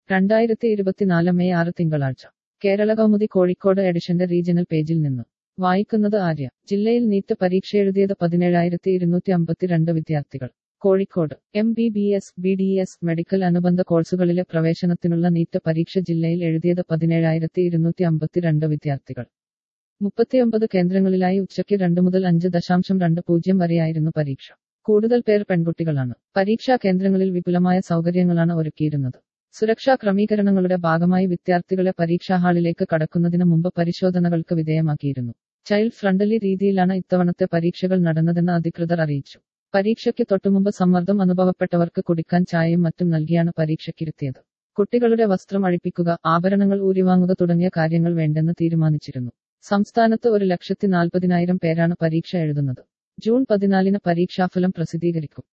രണ്ടായിരത്തി ഇരുപത്തിനാല് മെയ് ആറ് തിങ്കളാഴ്ച കേരള കൗമുദി കോഴിക്കോട് എഡിഷന്റെ റീജിയണൽ പേജിൽ നിന്ന് വായിക്കുന്നത് ആര്യ ജില്ലയിൽ നീറ്റ് പരീക്ഷ എഴുതിയത് പതിനേഴായിരത്തി ഇരുന്നൂറ്റി അമ്പത്തിരണ്ട് വിദ്യാർത്ഥികൾ Kozhikode M B B S B D S medical അനുബന്ധ കോഴ്സുകളിലെ പ്രവേശനത്തിനുള്ള നീറ്റ് പരീക്ഷ ജില്ലയിൽ എഴുതിയത് പതിനേഴായിരത്തി ഇരുന്നൂറ്റി അമ്പത്തിരണ്ട് വിദ്യാർത്ഥികൾ മുപ്പത്തിയൊമ്പത് കേന്ദ്രങ്ങളിലായി ഉച്ചയ്ക്ക് രണ്ട് മുതൽ അഞ്ച് ദശാംശം രണ്ട് പൂജ്യം വരെയായിരുന്നു പരീക്ഷ കൂടുതൽ പേർ പെൺകുട്ടികളാണ് പരീക്ഷാ കേന്ദ്രങ്ങളിൽ വിപുലമായ സൗകര്യങ്ങളാണ് ഒരുക്കിയിരുന്നത് സുരക്ഷാ ക്രമീകരണങ്ങളുടെ ഭാഗമായി വിദ്യാർത്ഥികളെ പരീക്ഷാ ഹാളിലേക്ക് കടക്കുന്നതിന് മുമ്പ് പരിശോധനകൾക്ക് വിധേയമാക്കിയിരുന്നു ചൈൽഡ് ഫ്രണ്ട്ലി രീതിയിലാണ് ഇത്തവണത്തെ പരീക്ഷകൾ നടന്നതെന്ന് അധികൃതർ അറിയിച്ചു പരീക്ഷയ്ക്ക് തൊട്ടുമുമ്പ് സമ്മർദ്ദം അനുഭവപ്പെട്ടവർക്ക് കുടിക്കാൻ ചായയും മറ്റും നൽകിയാണ് പരീക്ഷയ്ക്കിരുത്തിയത് കുട്ടികളുടെ വസ്ത്രം അഴിപ്പിക്കുക ആഭരണങ്ങൾ ഊരിവാങ്ങുക തുടങ്ങിയ കാര്യങ്ങൾ വേണ്ടെന്ന് തീരുമാനിച്ചിരുന്നു സംസ്ഥാനത്ത് ഒരു ലക്ഷത്തി നാൽപ്പതിനായിരം പേരാണ് പരീക്ഷ എഴുതുന്നത് ജൂൺ പതിനാലിന് പരീക്ഷാഫലം പ്രസിദ്ധീകരിക്കും